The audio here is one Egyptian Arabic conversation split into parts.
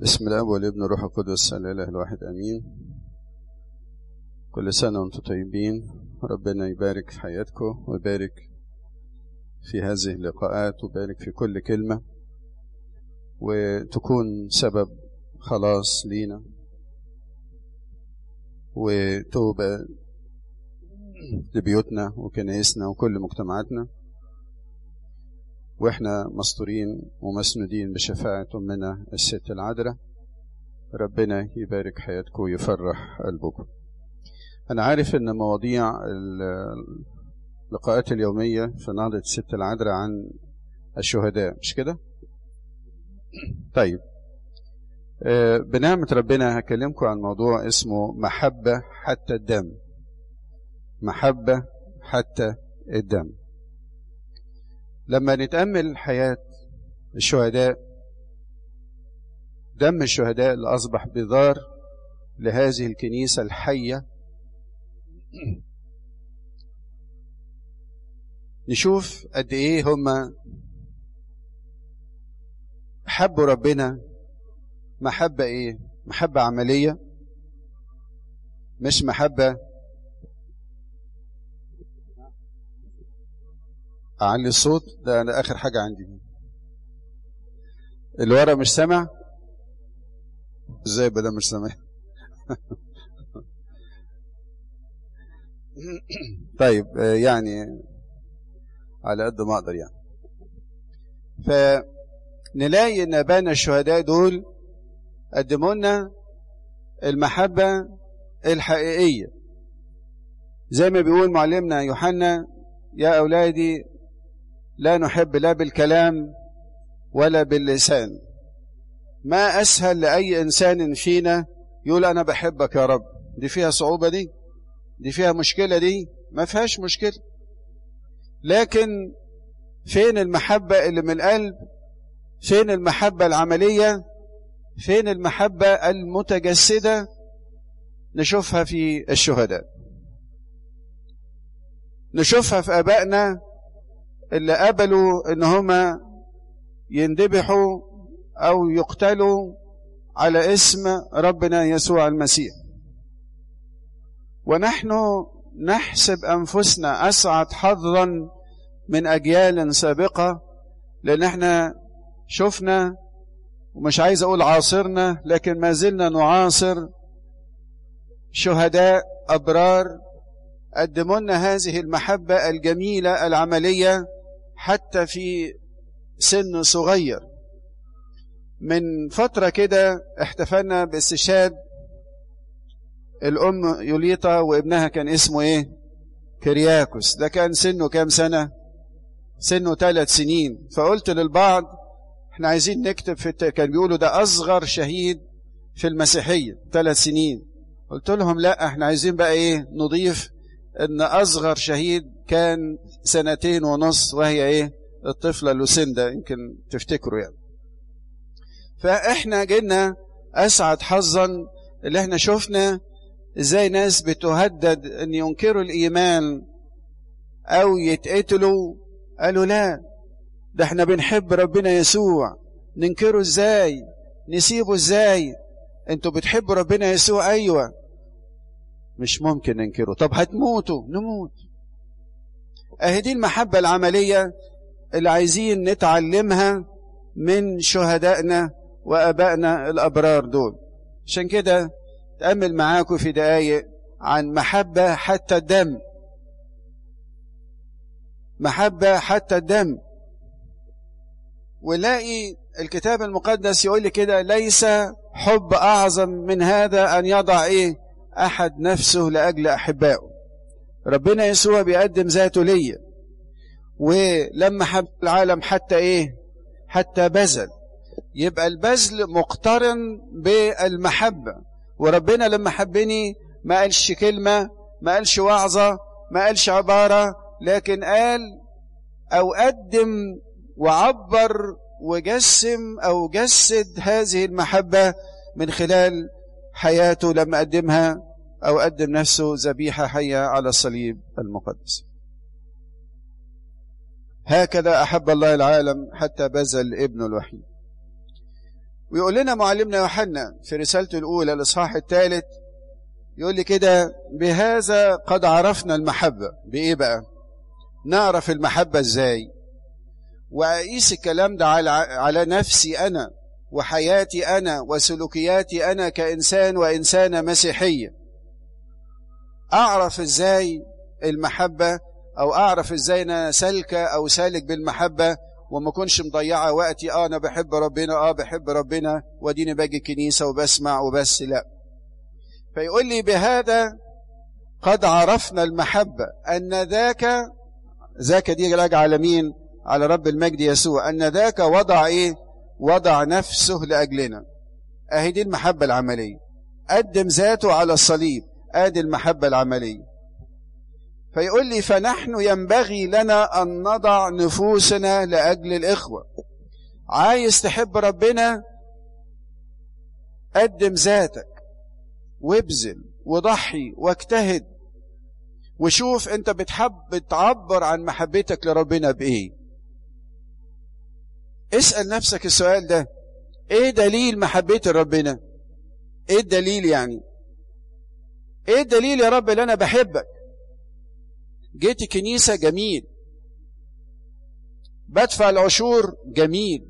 بسم الاب والابن والروح القدس الاله الواحد امين كل سنه وانتم طيبين ربنا يبارك في حياتكم ويبارك في هذه اللقاءات ويبارك في كل كلمه وتكون سبب خلاص لينا وتوبه لبيوتنا وكنايسنا وكل مجتمعاتنا واحنا مستورين ومسنودين بشفاعة أمنا الست العذراء ربنا يبارك حياتكم ويفرح قلبكم أنا عارف إن مواضيع اللقاءات اليومية في نهضة الست العذراء عن الشهداء مش كده؟ طيب بنعمة ربنا هكلمكم عن موضوع اسمه محبة حتى الدم محبة حتى الدم لما نتأمل حياة الشهداء دم الشهداء اللي أصبح بذار لهذه الكنيسة الحية نشوف قد إيه هم حبوا ربنا محبة إيه؟ محبة عملية مش محبة أعلي الصوت ده أنا آخر حاجة عندي اللي ورا مش سامع ازاي بدا مش سامع طيب يعني على قد ما اقدر يعني فنلاقي ان ابانا الشهداء دول قدموا لنا المحبه الحقيقيه زي ما بيقول معلمنا يوحنا يا اولادي لا نحب لا بالكلام ولا باللسان ما أسهل لأي إنسان فينا يقول أنا بحبك يا رب دي فيها صعوبة دي دي فيها مشكلة دي ما فيهاش مشكلة لكن فين المحبة اللي من القلب فين المحبة العملية فين المحبة المتجسدة نشوفها في الشهداء نشوفها في أبائنا اللي قبلوا ان هما يندبحوا او يقتلوا على اسم ربنا يسوع المسيح ونحن نحسب انفسنا اسعد حظا من اجيال سابقه لان احنا شفنا ومش عايز اقول عاصرنا لكن ما زلنا نعاصر شهداء ابرار قدموا لنا هذه المحبه الجميله العمليه حتى في سن صغير من فترة كده احتفلنا باستشهاد الأم يوليطا وابنها كان اسمه ايه كرياكوس ده كان سنه كام سنة سنه ثلاث سنين فقلت للبعض احنا عايزين نكتب في الت... كان بيقولوا ده أصغر شهيد في المسيحية ثلاث سنين قلت لهم لا احنا عايزين بقى ايه نضيف ان أصغر شهيد كان سنتين ونص وهي ايه الطفلة لوسيندا يمكن تفتكروا يعني فاحنا جينا اسعد حظا اللي احنا شفنا ازاي ناس بتهدد ان ينكروا الايمان او يتقتلوا قالوا لا ده احنا بنحب ربنا يسوع ننكره ازاي نسيبه ازاي انتوا بتحبوا ربنا يسوع ايوه مش ممكن ننكره طب هتموتوا نموت اهي دي المحبة العملية اللي عايزين نتعلمها من شهدائنا وأبائنا الأبرار دول عشان كده تأمل معاكم في دقايق عن محبة حتى الدم محبة حتى الدم ونلاقي الكتاب المقدس يقول لي كده ليس حب أعظم من هذا أن يضع إيه أحد نفسه لأجل أحبائه ربنا يسوع بيقدم ذاته ليا ولما حب العالم حتى ايه حتى بذل يبقى البذل مقترن بالمحبة وربنا لما حبني ما قالش كلمة ما قالش وعظة ما قالش عبارة لكن قال أو قدم وعبر وجسم أو جسد هذه المحبة من خلال حياته لما قدمها أو قدم نفسه ذبيحة حية على الصليب المقدس هكذا أحب الله العالم حتى بذل ابنه الوحيد ويقول لنا معلمنا يوحنا في رسالته الأولى الإصحاح الثالث يقول لي كده بهذا قد عرفنا المحبة بإيه بقى نعرف المحبة إزاي وأقيس الكلام ده على, على نفسي أنا وحياتي أنا وسلوكياتي أنا كإنسان وإنسانة مسيحية أعرف إزاي المحبة أو أعرف إزاي أنا سالكة أو سالك بالمحبة وما كنش مضيعة وقتي آه أنا بحب ربنا آه بحب ربنا وديني باجي الكنيسة وبسمع وبس لا فيقول لي بهذا قد عرفنا المحبة أن ذاك ذاك دي راجع على مين على رب المجد يسوع أن ذاك وضع إيه وضع نفسه لأجلنا أهي دي المحبة العملية قدم ذاته على الصليب آدي المحبة العملية فيقول لي فنحن ينبغي لنا أن نضع نفوسنا لأجل الإخوة عايز تحب ربنا قدم ذاتك وابذل وضحي واجتهد وشوف انت بتحب بتعبر عن محبتك لربنا بايه اسأل نفسك السؤال ده ايه دليل محبتي لربنا ايه الدليل يعني ايه الدليل يا رب اللي انا بحبك جيت كنيسة جميل بدفع العشور جميل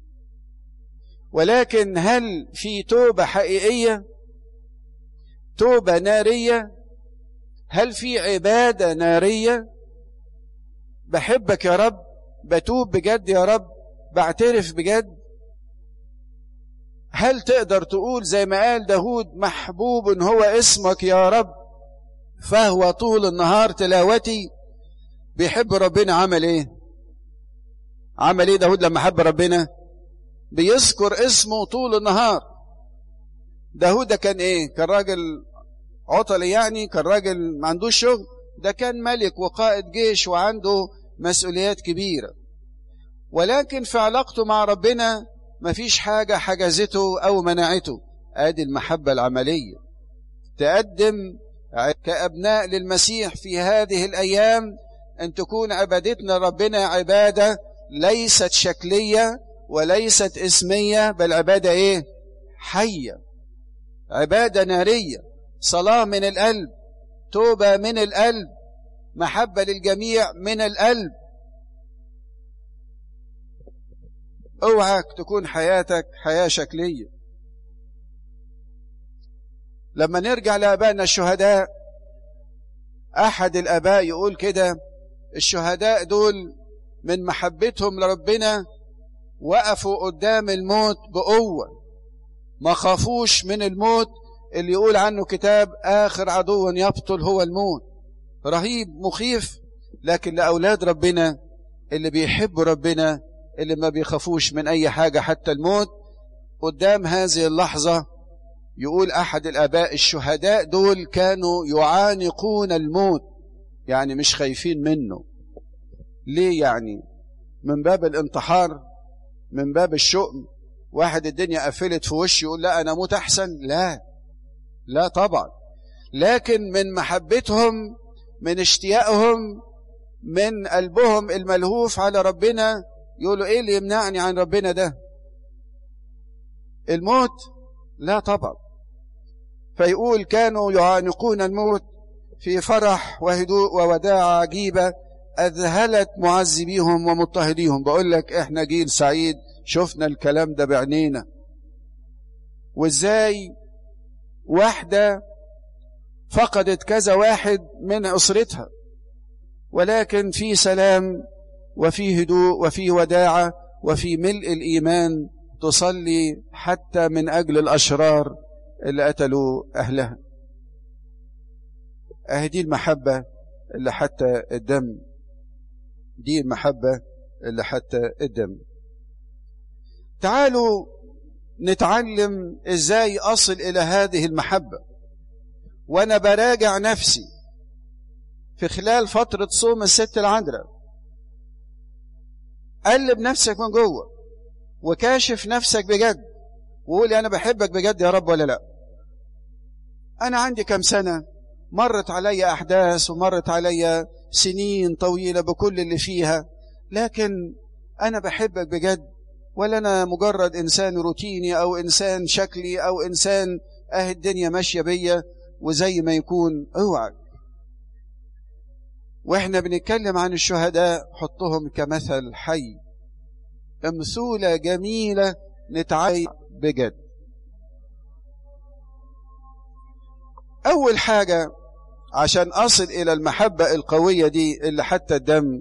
ولكن هل في توبة حقيقية توبة نارية هل في عبادة نارية بحبك يا رب بتوب بجد يا رب بعترف بجد هل تقدر تقول زي ما قال داود محبوب هو اسمك يا رب فهو طول النهار تلاوتي بيحب ربنا عمل ايه عمل ايه داود لما حب ربنا بيذكر اسمه طول النهار داود ده كان ايه كان راجل عطلي يعني كان راجل ما عندوش شغل ده كان ملك وقائد جيش وعنده مسؤوليات كبيرة ولكن في علاقته مع ربنا مفيش حاجة حجزته أو منعته ادي المحبة العملية تقدم كأبناء للمسيح في هذه الأيام أن تكون عبادتنا ربنا عبادة ليست شكلية وليست اسمية بل عبادة إيه؟ حية عبادة نارية صلاة من القلب توبة من القلب محبة للجميع من القلب اوعك تكون حياتك حياة شكلية لما نرجع لآبائنا الشهداء أحد الآباء يقول كده الشهداء دول من محبتهم لربنا وقفوا قدام الموت بقوة ما خافوش من الموت اللي يقول عنه كتاب آخر عدو يبطل هو الموت رهيب مخيف لكن لأولاد ربنا اللي بيحبوا ربنا اللي ما بيخافوش من أي حاجة حتى الموت قدام هذه اللحظة يقول أحد الآباء الشهداء دول كانوا يعانقون الموت يعني مش خايفين منه ليه يعني من باب الانتحار من باب الشؤم واحد الدنيا قفلت في وشه يقول لا أنا أموت أحسن لا لا طبعا لكن من محبتهم من اشتياقهم من قلبهم الملهوف على ربنا يقولوا ايه اللي يمنعني عن ربنا ده الموت لا طبعا فيقول كانوا يعانقون الموت في فرح وهدوء ووداعة عجيبة أذهلت معذبيهم ومضطهديهم بقول لك احنا جيل سعيد شفنا الكلام ده بعينينا وازاي واحدة فقدت كذا واحد من أسرتها ولكن في سلام وفي هدوء وفي وداعة وفي ملء الإيمان تصلي حتى من أجل الأشرار اللي قتلوا أهلها أهي دي المحبة اللي حتى الدم دي المحبة اللي حتى الدم تعالوا نتعلم ازاي اصل الى هذه المحبة وانا براجع نفسي في خلال فترة صوم الست العذراء قلب نفسك من جوه وكاشف نفسك بجد وقول انا بحبك بجد يا رب ولا لا انا عندي كم سنة مرت علي احداث ومرت علي سنين طويلة بكل اللي فيها لكن انا بحبك بجد ولا أنا مجرد إنسان روتيني أو إنسان شكلي أو إنسان أهي الدنيا ماشية بيا وزي ما يكون اوعى واحنا بنتكلم عن الشهداء حطهم كمثل حي امثولة جميلة نتعاي بجد أول حاجة عشان أصل إلى المحبة القوية دي اللي حتى الدم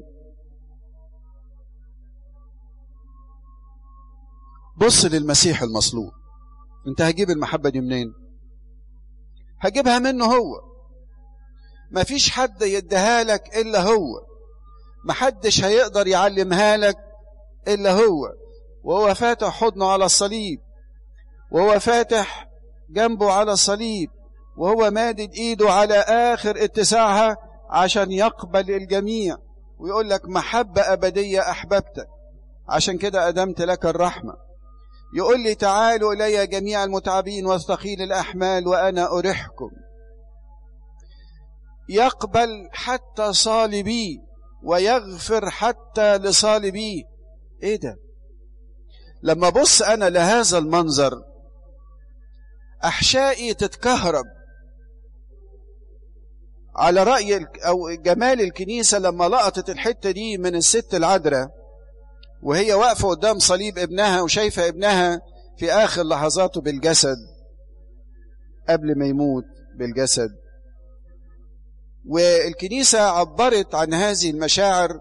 بص للمسيح المصلوب انت هجيب المحبة دي منين هجيبها منه هو مفيش حد يديها لك إلا هو محدش هيقدر يعلمها لك إلا هو وهو فاتح حضنه على الصليب وهو فاتح جنبه على الصليب وهو مادد ايده على اخر اتساعها عشان يقبل الجميع ويقول لك محبة أبدية أحببتك عشان كده أدمت لك الرحمة يقول لي تعالوا إلي جميع المتعبين والثقيل الأحمال وأنا أرحكم يقبل حتى صالبي ويغفر حتى لصالبي ايه ده لما بص انا لهذا المنظر احشائي تتكهرب على رأي او جمال الكنيسة لما لقطت الحتة دي من الست العذراء وهي واقفة قدام صليب ابنها وشايفة ابنها في آخر لحظاته بالجسد قبل ما يموت بالجسد والكنيسة عبرت عن هذه المشاعر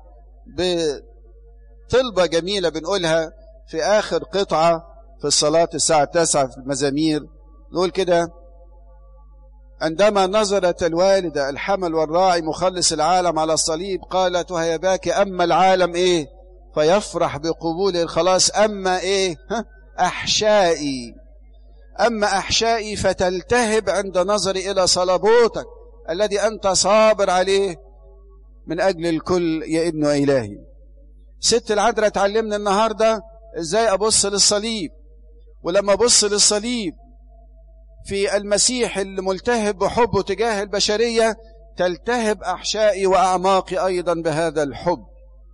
بطلبة جميلة بنقولها في آخر قطعة في الصلاة الساعة التاسعة في المزامير نقول كده عندما نظرت الوالدة الحمل والراعي مخلص العالم على الصليب قالت وهي باكي أما العالم إيه فيفرح بقبول الخلاص أما إيه أحشائي أما أحشائي فتلتهب عند نظري إلى صلبوتك الذي أنت صابر عليه من أجل الكل يا ابن إلهي ست العذراء تعلمنا النهاردة إزاي أبص للصليب ولما أبص للصليب في المسيح الملتهب بحبه تجاه البشرية تلتهب أحشائي وأعماقي أيضا بهذا الحب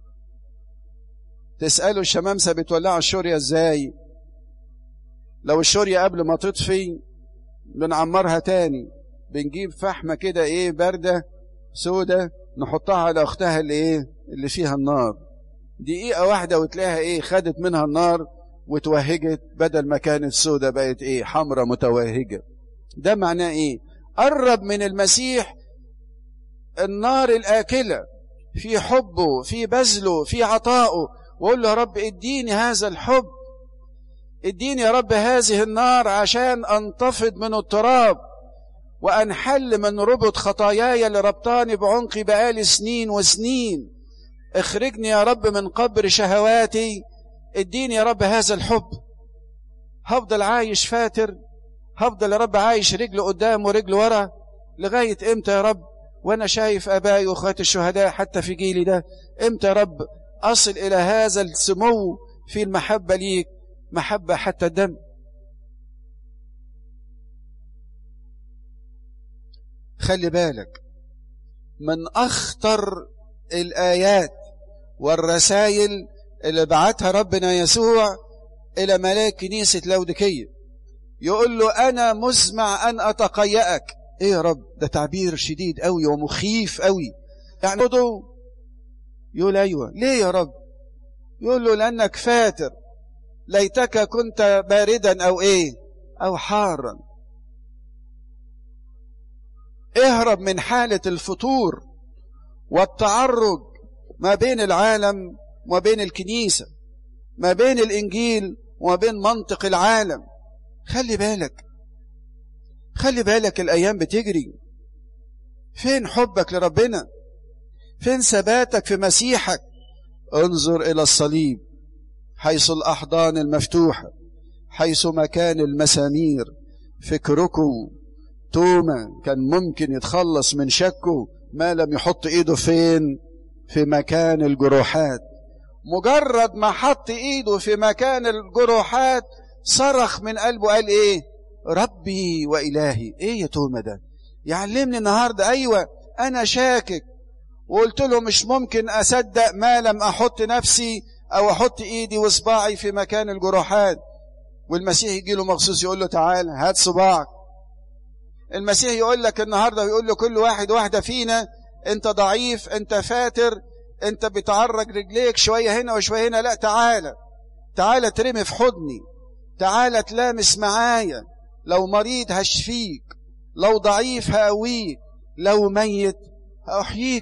تسألوا الشمامسة بتولعوا الشورية إزاي لو الشورية قبل ما تطفي بنعمرها تاني بنجيب فحمة كده ايه باردة سودة نحطها على اختها اللي ايه اللي فيها النار دقيقة واحدة وتلاقيها ايه خدت منها النار وتوهجت بدل ما كانت سودة بقت ايه حمرة متوهجة ده معناه ايه قرب من المسيح النار الآكلة في حبه في بذله في عطائه وقول له يا رب اديني هذا الحب اديني يا رب هذه النار عشان انتفض من التراب وأنحل من ربط خطاياي اللي ربطاني بعنقي بقالي سنين وسنين اخرجني يا رب من قبر شهواتي اديني يا رب هذا الحب هفضل عايش فاتر هفضل يا رب عايش رجل قدام ورجل ورا لغاية امتى يا رب وانا شايف ابائي واخواتي الشهداء حتى في جيلي ده امتى يا رب اصل الى هذا السمو في المحبة ليك محبة حتى الدم خلي بالك من أخطر الآيات والرسائل اللي بعتها ربنا يسوع إلى ملاك كنيسة لودكية يقول له أنا مزمع أن أتقيأك إيه يا رب ده تعبير شديد قوي ومخيف قوي يعني يقول أيوة ليه يا رب يقول له لأنك فاتر ليتك كنت باردا أو إيه أو حارا اهرب من حالة الفتور والتعرج ما بين العالم وما بين الكنيسة ما بين الإنجيل وما بين منطق العالم خلي بالك خلي بالك الأيام بتجري فين حبك لربنا فين ثباتك في مسيحك انظر إلى الصليب حيث الأحضان المفتوحة حيث مكان المسامير فكركم توما كان ممكن يتخلص من شكه ما لم يحط ايده فين في مكان الجروحات مجرد ما حط ايده في مكان الجروحات صرخ من قلبه قال ايه ربي والهي ايه يا توما ده يعلمني النهارده ايوه انا شاكك وقلت له مش ممكن اصدق ما لم احط نفسي او احط ايدي وصباعي في مكان الجروحات والمسيح يجي له مخصوص يقول له تعال هات صباعك المسيح يقول لك النهارده ويقول له كل واحد واحده فينا انت ضعيف انت فاتر انت بتعرج رجليك شويه هنا وشويه هنا لا تعالى تعالى ترمي في حضني تعالى تلامس معايا لو مريض هشفيك لو ضعيف هقويك لو ميت هأحييك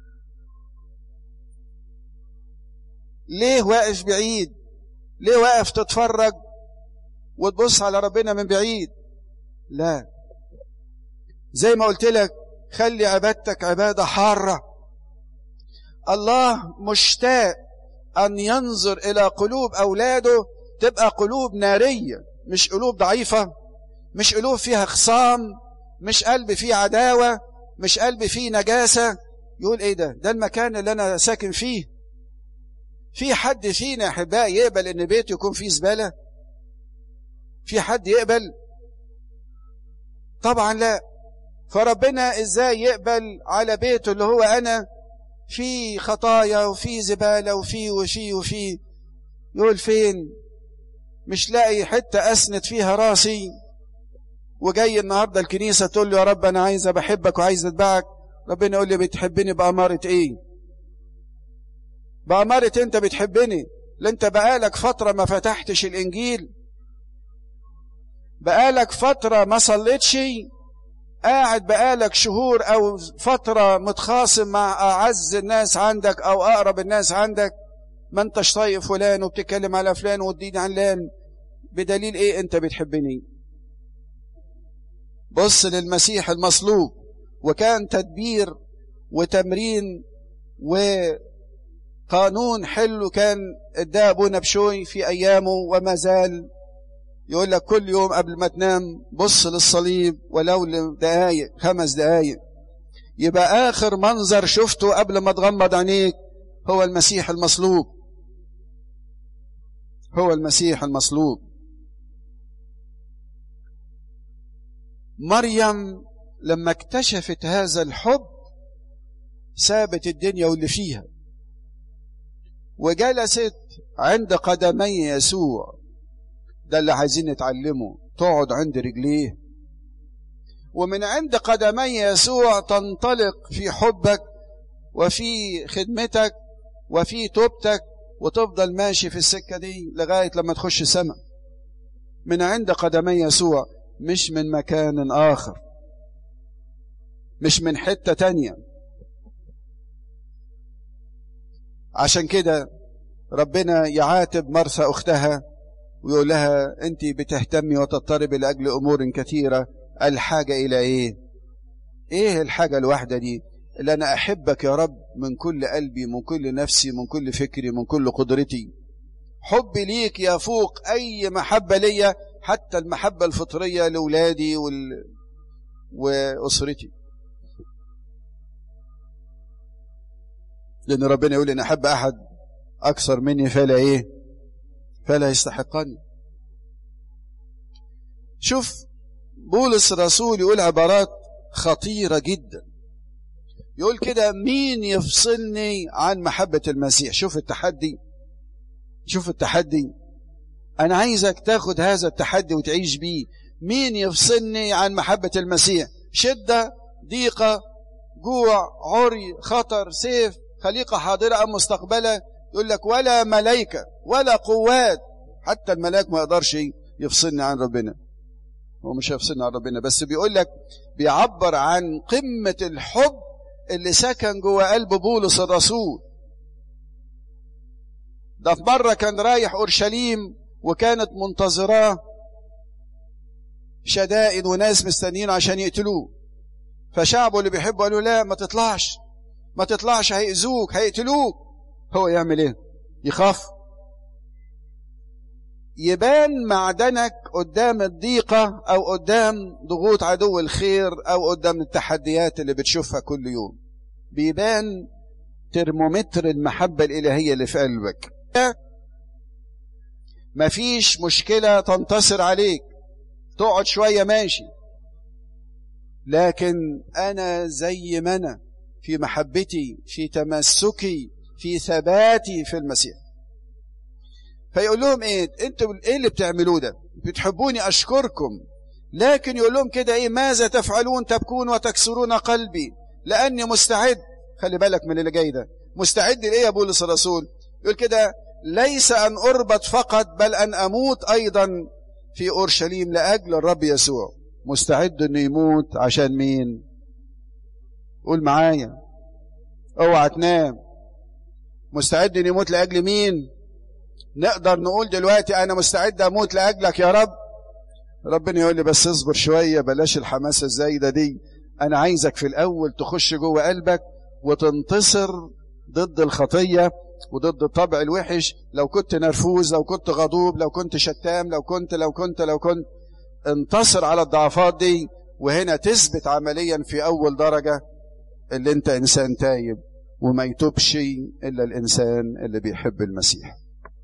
ليه واقف بعيد ليه واقف تتفرج وتبص على ربنا من بعيد لا زي ما قلت لك خلي عبادتك عبادة حارة الله مشتاق أن ينظر إلى قلوب أولاده تبقى قلوب نارية مش قلوب ضعيفة مش قلوب فيها خصام مش قلب فيه عداوة مش قلب فيه نجاسة يقول ايه ده ده المكان اللي انا ساكن فيه في حد فينا احبائي يقبل ان بيته يكون فيه زبالة في حد يقبل طبعا لا فربنا ازاي يقبل على بيته اللي هو انا في خطايا وفي زبالة وفي وفي وفي يقول فين مش لاقي حتة أسند فيها راسي وجاي النهاردة الكنيسة تقول له يا رب أنا عايز بحبك وعايز أتبعك ربنا يقول لي بتحبني بأمارة إيه بأمارة أنت بتحبني لأنت بقالك فترة ما فتحتش الإنجيل بقالك فترة ما صليتش قاعد بقالك شهور أو فترة متخاصم مع أعز الناس عندك أو أقرب الناس عندك ما انتش طايق فلان وبتتكلم على فلان والدين علان بدليل ايه انت بتحبني بص للمسيح المصلوب وكان تدبير وتمرين وقانون حلو كان اداه ابونا بشوي في ايامه وما زال يقول لك كل يوم قبل ما تنام بص للصليب ولو لدقايق خمس دقايق يبقى اخر منظر شفته قبل ما تغمض عينيك هو المسيح المصلوب هو المسيح المصلوب مريم لما اكتشفت هذا الحب سابت الدنيا واللي فيها وجلست عند قدمي يسوع ده اللي عايزين نتعلمه تقعد عند رجليه ومن عند قدمي يسوع تنطلق في حبك وفي خدمتك وفي توبتك وتفضل ماشي في السكة دي لغاية لما تخش سماء من عند قدمي يسوع مش من مكان آخر مش من حتة تانية عشان كده ربنا يعاتب مرثى أختها ويقول لها أنت بتهتمي وتضطرب لأجل أمور كثيرة الحاجة إلى إيه إيه الحاجة الواحدة دي اللي أنا أحبك يا رب من كل قلبي من كل نفسي من كل فكري من كل قدرتي حبي ليك يفوق أي محبة ليا حتى المحبة الفطرية لأولادي وال... وأسرتي لأن ربنا يقول إن أحب أحد أكثر مني فلا إيه فلا يستحقني شوف بولس الرسول يقول عبارات خطيرة جدا يقول كده مين يفصلني عن محبة المسيح شوف التحدي شوف التحدي أنا عايزك تاخد هذا التحدي وتعيش بيه مين يفصلني عن محبة المسيح شدة ضيقة جوع عري خطر سيف خليقة حاضرة أم مستقبلة يقول لك ولا ملائكة ولا قوات حتى الملاك ما يقدرش يفصلني عن ربنا هو مش هيفصلني عن ربنا بس بيقول لك بيعبر عن قمة الحب اللي سكن جوه قلب بولس الرسول ده في مرة كان رايح أورشليم وكانت منتظراه شدائد وناس مستنيين عشان يقتلوه فشعبه اللي بيحبه قالوا لا ما تطلعش ما تطلعش هيأذوك هيقتلوك هو يعمل ايه يخاف يبان معدنك قدام الضيقة أو قدام ضغوط عدو الخير أو قدام التحديات اللي بتشوفها كل يوم بيبان ترمومتر المحبة الإلهية اللي في قلبك مفيش مشكلة تنتصر عليك تقعد شوية ماشي لكن أنا زي ما أنا في محبتي في تمسكي في ثباتي في المسيح فيقول لهم ايه انتوا ايه اللي بتعملوه ده بتحبوني اشكركم لكن يقول لهم كده ايه ماذا تفعلون تبكون وتكسرون قلبي لاني مستعد خلي بالك من اللي جاي ده مستعد لايه يا بولس الرسول يقول كده ليس ان اربط فقط بل ان اموت ايضا في اورشليم لاجل الرب يسوع مستعد انه يموت عشان مين قول معايا اوعى تنام مستعد انه يموت لاجل مين نقدر نقول دلوقتي انا مستعد اموت لاجلك يا رب ربنا يقول لي بس اصبر شويه بلاش الحماسه الزايده دي انا عايزك في الاول تخش جوه قلبك وتنتصر ضد الخطيه وضد الطبع الوحش لو كنت نرفوز لو كنت غضوب لو كنت شتام لو كنت لو كنت لو كنت انتصر على الضعفات دي وهنا تثبت عمليا في اول درجه اللي انت انسان تايب وما يتوبش الا الانسان اللي بيحب المسيح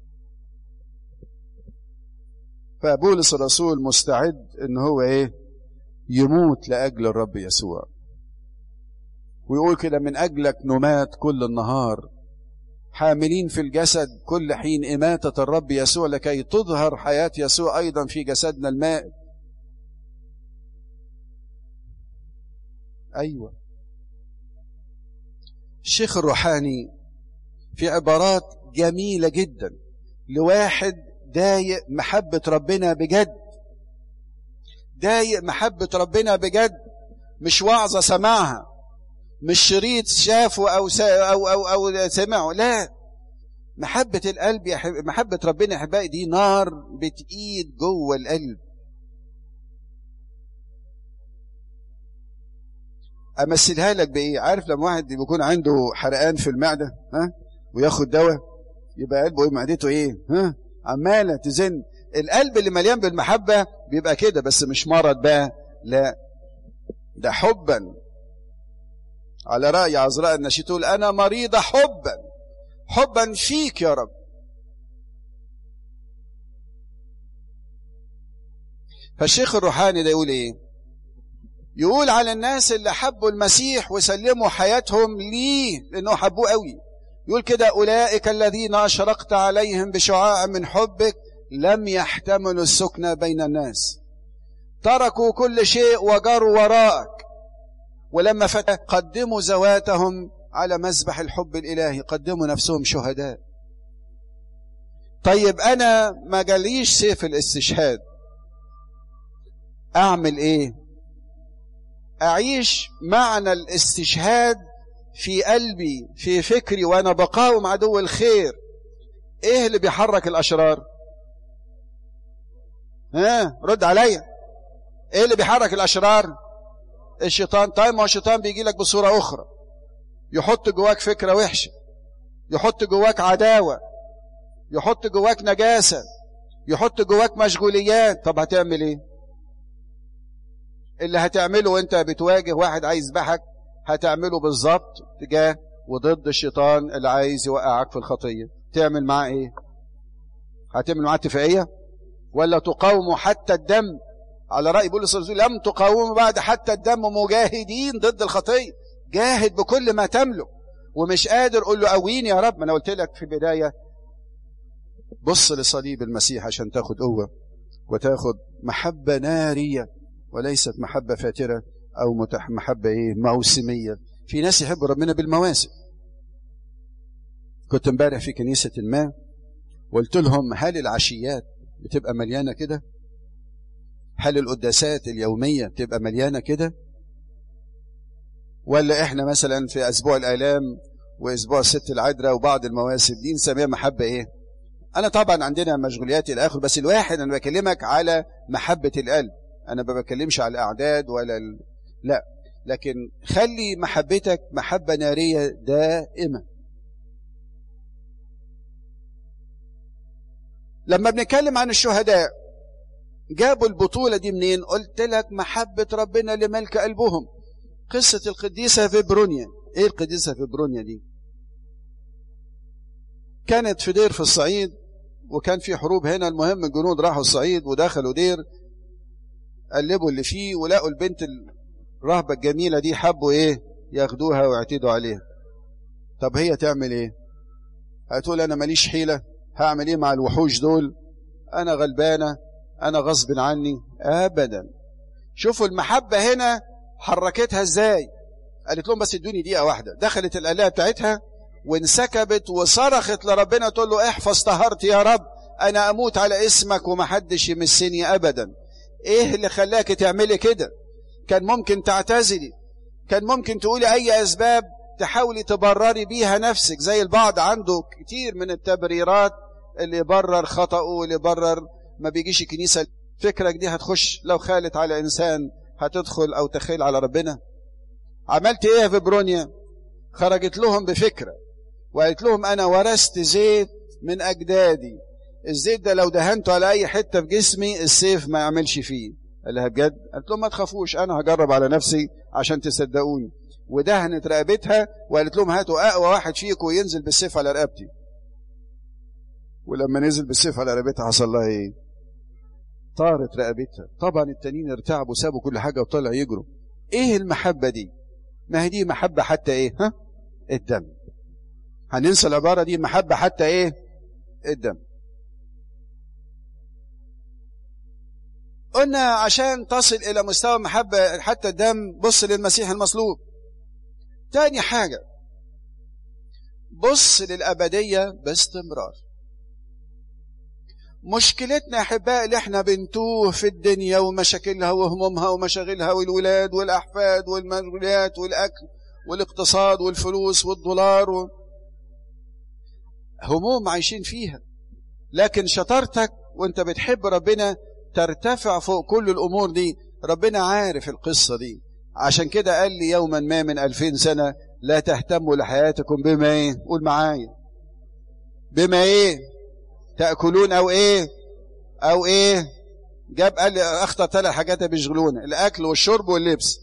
فبولس الرسول مستعد ان هو ايه يموت لاجل الرب يسوع ويقول كده من اجلك نمات كل النهار حاملين في الجسد كل حين إماتة الرب يسوع لكي تظهر حياة يسوع أيضا في جسدنا الماء أيوة الشيخ الروحاني في عبارات جميلة جدا لواحد دايق محبة ربنا بجد دايق محبة ربنا بجد مش وعظة سمعها مش شريط شافه أو, أو, أو, أو سمعه لا محبة القلب يا حب... محبة ربنا يا أحبائي دي نار بتقيد جوه القلب أمثلها لك بإيه عارف لما واحد بيكون عنده حرقان في المعدة ها وياخد دواء يبقى قلبه إيه معدته إيه ها عمالة تزن القلب اللي مليان بالمحبة بيبقى كده بس مش مرض بقى لا ده حبا على رأي عذراء النشيد تقول أنا مريضة حبا حبا فيك يا رب فالشيخ الروحاني ده يقول ايه يقول على الناس اللي حبوا المسيح وسلموا حياتهم ليه لانه حبوه قوي يقول كده اولئك الذين اشرقت عليهم بشعاع من حبك لم يحتملوا السكنة بين الناس تركوا كل شيء وجروا وراءك ولما فتح قدموا زواتهم على مذبح الحب الإلهي قدموا نفسهم شهداء طيب أنا ما جاليش سيف الاستشهاد أعمل إيه أعيش معنى الاستشهاد في قلبي في فكري وأنا بقاوم عدو الخير إيه اللي بيحرك الأشرار ها رد عليا إيه اللي بيحرك الأشرار الشيطان طيب ما هو الشيطان بيجي لك بصورة أخرى يحط جواك فكرة وحشة يحط جواك عداوة يحط جواك نجاسة يحط جواك مشغوليات طب هتعمل ايه اللي هتعمله وانت بتواجه واحد عايز يذبحك هتعمله بالظبط تجاه وضد الشيطان اللي عايز يوقعك في الخطية تعمل معاه ايه هتعمل معاه اتفاقية ولا تقاومه حتى الدم على رأي بولس الرسول لم تقاوموا بعد حتى الدم مجاهدين ضد الخطية جاهد بكل ما تملك ومش قادر قول له قويني يا رب ما انا قلت لك في البداية بص لصليب المسيح عشان تاخد قوة وتاخد محبة نارية وليست محبة فاترة أو متح محبة إيه موسمية في ناس يحبوا ربنا بالمواسم كنت امبارح في كنيسة ما قلت لهم هل العشيات بتبقى مليانة كده هل القداسات اليومية بتبقى مليانة كده ولا احنا مثلا في اسبوع الالام واسبوع الست العذراء وبعض المواسم دي نسميها محبه ايه انا طبعا عندنا مشغوليات الى اخره بس الواحد انا بكلمك على محبه القلب انا ما بكلمش على الاعداد ولا ال... لا لكن خلي محبتك محبه ناريه دائمه لما بنتكلم عن الشهداء جابوا البطوله دي منين قلت لك محبه ربنا لملك قلبهم قصة القديسة فيبرونيا ايه القديسة فيبرونيا دي كانت في دير في الصعيد وكان في حروب هنا المهم الجنود راحوا الصعيد ودخلوا دير قلبوا اللي فيه ولقوا البنت الرهبة الجميلة دي حبوا ايه ياخدوها ويعتدوا عليها طب هي تعمل ايه هتقول انا ماليش حيلة هعمل ايه مع الوحوش دول انا غلبانة انا غصب عني ابدا شوفوا المحبة هنا حركتها ازاي قالت لهم بس ادوني دقيقة واحدة دخلت الآلهة بتاعتها وانسكبت وصرخت لربنا تقول له احفظ طهارتي يا رب انا اموت على اسمك ومحدش يمسني ابدا ايه اللي خلاك تعملي كده كان ممكن تعتزلي كان ممكن تقولي اي اسباب تحاولي تبرري بيها نفسك زي البعض عنده كتير من التبريرات اللي يبرر خطأه واللي يبرر ما بيجيش الكنيسة فكرك دي هتخش لو خالت على إنسان هتدخل أو تخيل على ربنا عملت إيه في برونيا خرجت لهم بفكرة وقالت لهم أنا ورثت زيت من أجدادي الزيت ده لو دهنته على أي حتة في جسمي السيف ما يعملش فيه قال لها بجد قالت لهم ما تخافوش أنا هجرب على نفسي عشان تصدقوني ودهنت رقبتها وقالت لهم هاتوا أقوى واحد فيكم ينزل بالسيف على رقبتي ولما نزل بالسيف على رقبتها حصل لها ايه طارت رقبتها طبعا التانيين ارتعبوا سابوا كل حاجة وطلعوا يجروا ايه المحبة دي ما هي دي محبة حتى ايه ها الدم هننسى العبارة دي محبة حتى ايه الدم قلنا عشان تصل الى مستوى محبة حتى الدم بص للمسيح المصلوب تاني حاجة بص للأبدية باستمرار مشكلتنا يا احبائي اللي احنا بنتوه في الدنيا ومشاكلها وهمومها ومشاغلها والولاد والاحفاد والمشغولات والاكل والاقتصاد والفلوس والدولار و... هموم عايشين فيها لكن شطارتك وانت بتحب ربنا ترتفع فوق كل الامور دي ربنا عارف القصة دي عشان كده قال لي يوما ما من ألفين سنة لا تهتموا لحياتكم بما ايه قول معايا بما ايه تأكلون أو إيه أو إيه جاب قال لي أخطر ثلاث حاجات بيشغلونا الأكل والشرب واللبس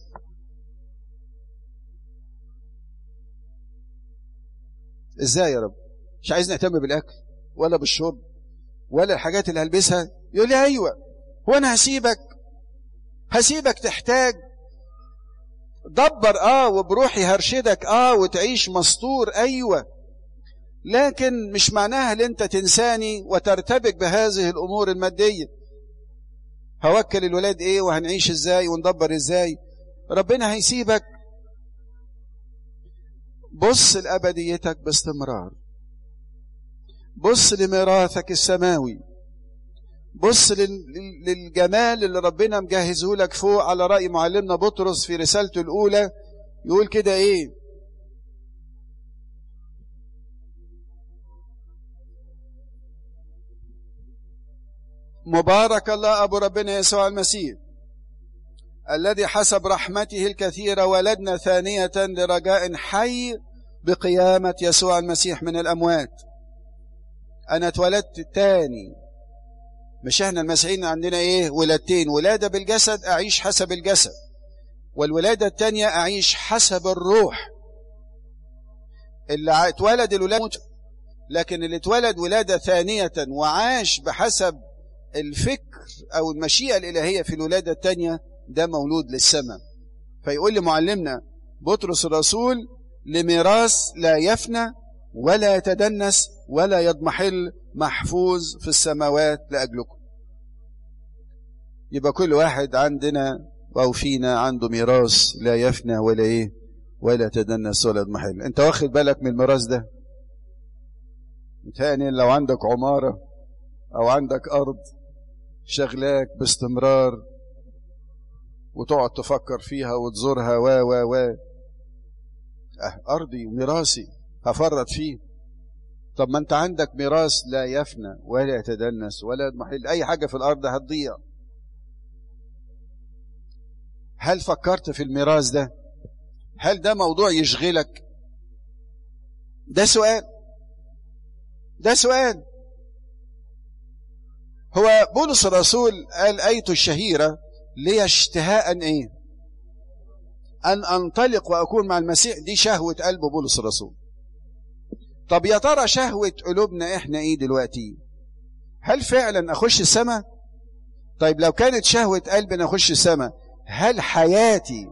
إزاي يا رب مش عايز نهتم بالأكل ولا بالشرب ولا الحاجات اللي هلبسها يقول لي أيوة هو أنا هسيبك هسيبك تحتاج دبر آه وبروحي هرشدك آه وتعيش مستور أيوة لكن مش معناها ان انت تنساني وترتبك بهذه الامور الماديه هوكل الولاد ايه وهنعيش ازاي وندبر ازاي ربنا هيسيبك بص لابديتك باستمرار بص لميراثك السماوي بص للجمال اللي ربنا مجهزه لك فوق على رأي معلمنا بطرس في رسالته الأولى يقول كده إيه مبارك الله أبو ربنا يسوع المسيح الذي حسب رحمته الكثيرة ولدنا ثانية لرجاء حي بقيامة يسوع المسيح من الأموات أنا اتولدت تاني مش احنا المسيحيين عندنا ايه ولادتين ولادة بالجسد أعيش حسب الجسد والولادة التانية أعيش حسب الروح اللي اتولد الولاد لكن اللي اتولد ولادة ثانية وعاش بحسب الفكر أو المشيئة الإلهية في الولادة الثانية ده مولود للسماء فيقول لمعلمنا بطرس الرسول لميراث لا يفنى ولا يتدنس ولا يضمحل محفوظ في السماوات لأجلكم يبقى كل واحد عندنا أو فينا عنده ميراث لا يفنى ولا إيه ولا يتدنس ولا يضمحل أنت واخد بالك من الميراث ده متهيألي لو عندك عمارة أو عندك أرض شغلاك باستمرار وتقعد تفكر فيها وتزورها و و و أه أرضي وميراثي هفرط فيه طب ما أنت عندك ميراث لا يفنى ولا يتدنس ولا يضمحل أي حاجة في الأرض هتضيع هل فكرت في الميراث ده هل ده موضوع يشغلك ده سؤال ده سؤال هو بولس الرسول قال آيته الشهيرة لي اشتهاء ايه ان انطلق واكون مع المسيح دي شهوة قلب بولس الرسول طب يا ترى شهوة قلوبنا احنا ايه دلوقتي هل فعلا اخش السماء طيب لو كانت شهوة قلبنا اخش السماء هل حياتي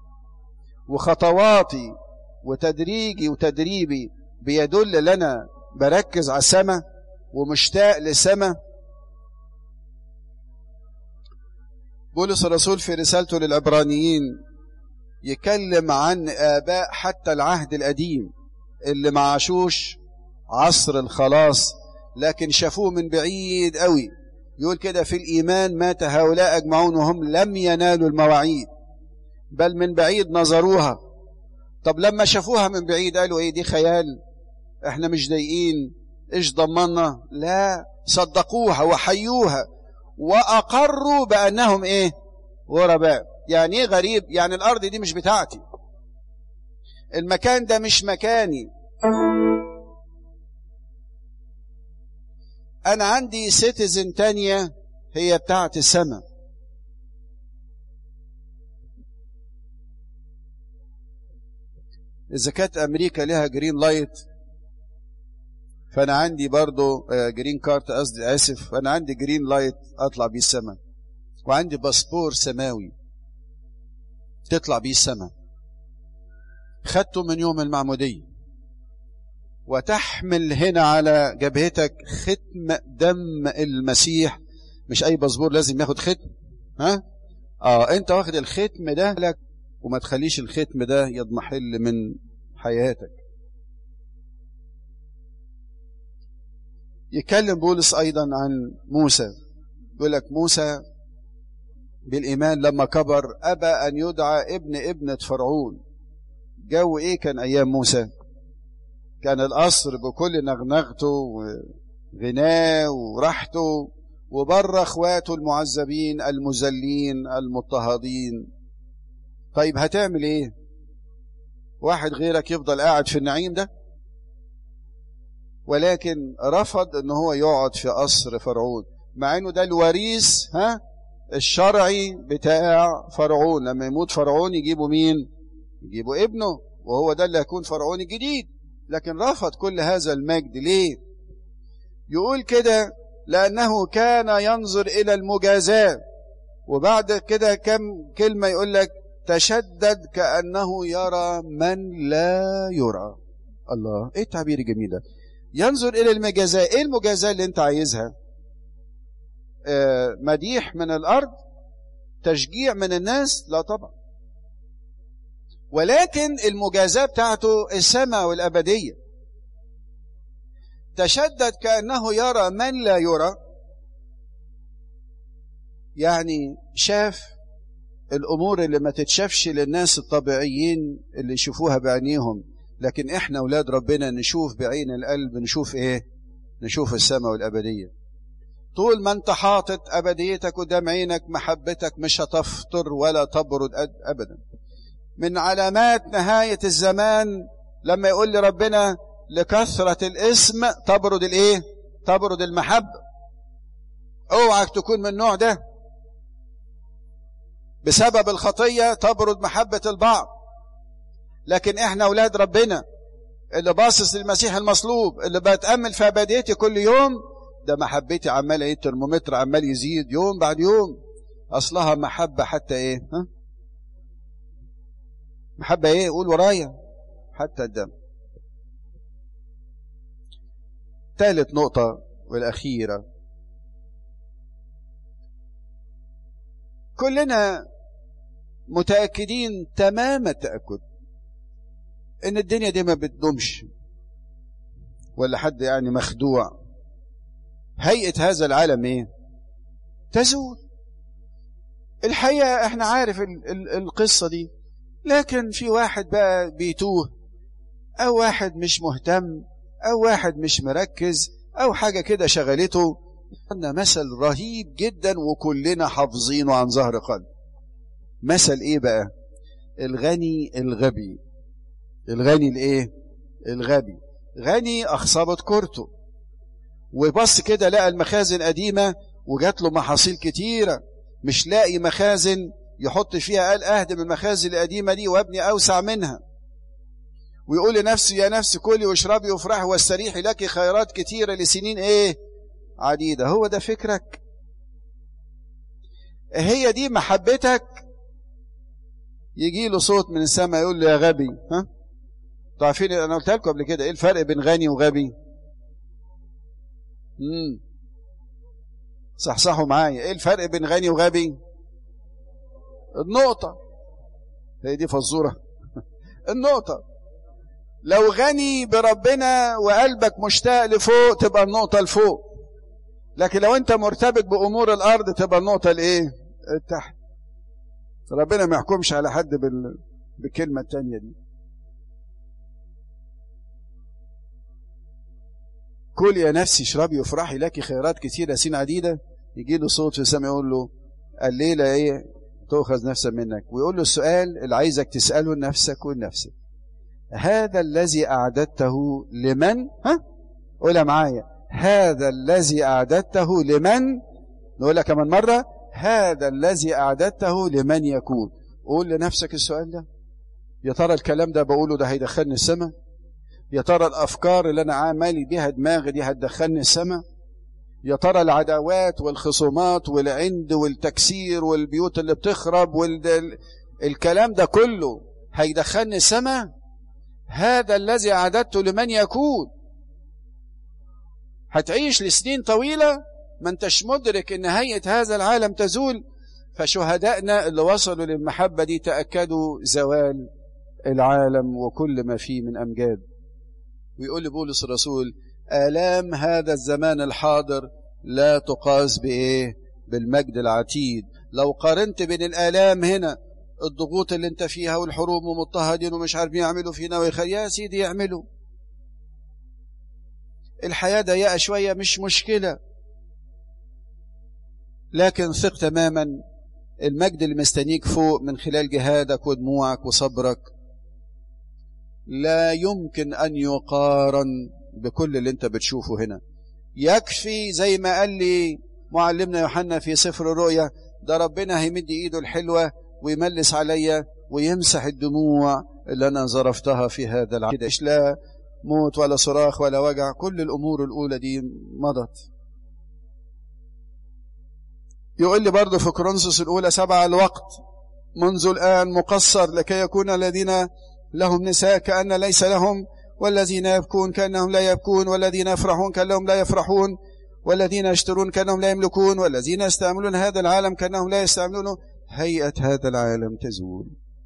وخطواتي وتدريجي وتدريبي بيدل لنا بركز على السماء ومشتاق لسما بولس الرسول في رسالته للعبرانيين يكلم عن آباء حتى العهد القديم اللي ما عاشوش عصر الخلاص لكن شافوه من بعيد قوي يقول كده في الإيمان مات هؤلاء أجمعون وهم لم ينالوا المواعيد بل من بعيد نظروها طب لما شافوها من بعيد قالوا ايه دي خيال احنا مش ضايقين ايش ضمنا لا صدقوها وحيوها واقروا بانهم ايه غرباء يعني ايه غريب يعني الارض دي مش بتاعتي المكان ده مش مكاني انا عندي سيتيزن تانية هي بتاعت السماء اذا كانت امريكا لها جرين لايت فانا عندي برضو جرين كارت قصدي اسف فانا عندي جرين لايت اطلع بيه السماء وعندي باسبور سماوي تطلع بيه السماء خدته من يوم المعمودية وتحمل هنا على جبهتك ختم دم المسيح مش اي باسبور لازم ياخد ختم ها اه انت واخد الختم ده لك وما تخليش الختم ده يضمحل من حياتك يتكلم بولس ايضا عن موسى يقول لك موسى بالايمان لما كبر ابى ان يدعى ابن ابنه فرعون جو ايه كان ايام موسى كان القصر بكل نغنغته وغناه وراحته وبره اخواته المعذبين المذلين المضطهدين طيب هتعمل ايه واحد غيرك يفضل قاعد في النعيم ده ولكن رفض ان هو يقعد في قصر فرعون مع انه ده الوريث ها الشرعي بتاع فرعون لما يموت فرعون يجيبوا مين يجيبوا ابنه وهو ده اللي هيكون فرعون الجديد لكن رفض كل هذا المجد ليه يقول كده لأنه كان ينظر إلى المجازاة وبعد كده كم كلمة يقول لك تشدد كأنه يرى من لا يرى الله ايه التعبير الجميل ده ينظر إلى المجازاة ايه المجازاة اللي انت عايزها آه مديح من الأرض تشجيع من الناس لا طبعا ولكن المجازاة بتاعته السماء والأبدية تشدد كأنه يرى من لا يرى يعني شاف الأمور اللي ما تتشافش للناس الطبيعيين اللي يشوفوها بعينيهم لكن احنا أولاد ربنا نشوف بعين القلب نشوف ايه نشوف السماء والأبدية طول ما انت حاطط أبديتك قدام عينك محبتك مش هتفطر ولا تبرد أبدا من علامات نهاية الزمان لما يقول لي ربنا لكثرة الاسم تبرد الايه تبرد المحبة اوعك تكون من النوع ده بسبب الخطية تبرد محبة البعض لكن احنا اولاد ربنا اللي باصص للمسيح المصلوب اللي بتأمل في ابديتي كل يوم ده محبتي عمال ايه الترمومتر عمال يزيد يوم بعد يوم اصلها محبة حتى ايه ها محبة ايه قول ورايا حتى الدم ثالث نقطة والأخيرة كلنا متأكدين تمام التأكد إن الدنيا دي ما بتدومش ولا حد يعني مخدوع هيئة هذا العالم إيه؟ تزول الحقيقة احنا عارف ال ال القصة دي لكن في واحد بقى بيتوه أو واحد مش مهتم أو واحد مش مركز أو حاجة كده شغلته عندنا مثل رهيب جدا وكلنا حافظينه عن ظهر قلب مثل إيه بقى الغني الغبي الغني الإيه الغبي غني أخصبت كورته وبص كده لقى المخازن قديمة وجات له محاصيل كتيرة مش لاقي مخازن يحط فيها قال أهدم المخازن القديمة دي وابني أوسع منها ويقول لنفسه يا نفس كلي واشربي وافرحي واستريحي لك خيرات كتيرة لسنين ايه عديدة هو ده فكرك هي دي محبتك يجي له صوت من السماء يقول له يا غبي ها عارفين انا قلت لكم قبل كده ايه الفرق بين غني وغبي امم صحصحوا معايا ايه الفرق بين غني وغبي النقطة هي دي فزورة النقطة لو غني بربنا وقلبك مشتاق لفوق تبقى النقطة لفوق لكن لو انت مرتبط بأمور الأرض تبقى النقطة الايه تحت ربنا ما يحكمش على حد بال... بالكلمة التانية دي كل يا نفسي اشربي وافرحي لك خيرات كثيرة سين عديدة يجي له صوت في السماء يقول له الليلة ايه تؤخذ نفسا منك ويقول له السؤال اللي عايزك تسأله لنفسك ولنفسك هذا الذي أعددته لمن ها قولها معايا هذا الذي أعددته لمن نقولها كمان مرة هذا الذي أعددته لمن يكون قول لنفسك السؤال ده يا ترى الكلام ده بقوله ده هيدخلني السماء يا ترى الأفكار اللي أنا عامل بيها دماغي دي هتدخلني السماء يا ترى العداوات والخصومات والعند والتكسير والبيوت اللي بتخرب والكلام ده كله هيدخلني السماء هذا الذي أعددته لمن يكون هتعيش لسنين طويلة ما انتش مدرك ان هيئة هذا العالم تزول فشهدائنا اللي وصلوا للمحبة دي تأكدوا زوال العالم وكل ما فيه من أمجاد ويقول لبولس الرسول آلام هذا الزمان الحاضر لا تقاس بإيه بالمجد العتيد لو قارنت بين الآلام هنا الضغوط اللي انت فيها والحروب ومضطهدين ومش عارفين يعملوا فينا ويخير يا سيدي يعملوا الحياة ضيقة شوية مش مشكلة لكن ثق تماما المجد اللي مستنيك فوق من خلال جهادك ودموعك وصبرك لا يمكن أن يقارن بكل اللي انت بتشوفه هنا يكفي زي ما قال لي معلمنا يوحنا في سفر الرؤيا ده ربنا هيمد ايده الحلوة ويملس عليا ويمسح الدموع اللي انا ظرفتها في هذا العالم لا موت ولا صراخ ولا وجع كل الامور الاولى دي مضت يقول لي برضه في كورنثوس الاولى سبعة الوقت منذ الان مقصر لكي يكون الذين لهم نساء كأن ليس لهم والذين يبكون كأنهم لا يبكون والذين يفرحون كأنهم لا يفرحون والذين يشترون كأنهم لا يملكون والذين يستعملون هذا العالم كأنهم لا يستعملونه هيئة هذا العالم تزول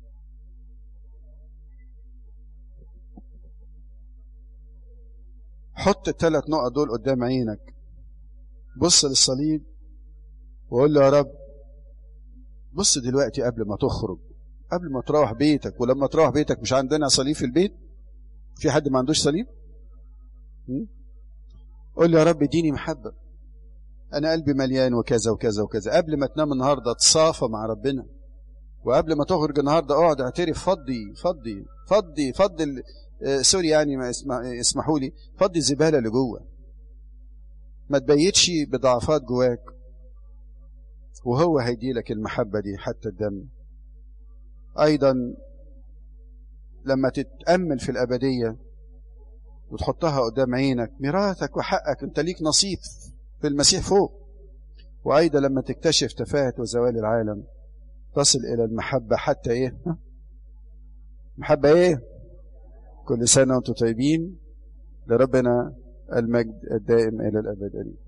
حط الثلاث نقط دول قدام عينك بص للصليب وقول له يا رب بص دلوقتي قبل ما تخرج قبل ما تروح بيتك ولما تروح بيتك مش عندنا صليب في البيت في حد ما عندوش صليب قول لي يا رب اديني محبة أنا قلبي مليان وكذا وكذا وكذا قبل ما تنام النهاردة تصافى مع ربنا وقبل ما تخرج النهاردة اقعد اعترف فضي فضي فضي فضي سوري يعني ما اسمح اسمحوا لي فضي الزبالة اللي جوه ما تبيتش بضعفات جواك وهو هيدي لك المحبة دي حتى الدم أيضا لما تتأمل في الأبدية وتحطها قدام عينك ميراثك وحقك انت ليك نصيب في المسيح فوق وأيضا لما تكتشف تفاهة وزوال العالم تصل إلى المحبة حتى إيه محبة إيه كل سنة وانتم طيبين لربنا المجد الدائم إلى الأبد أمين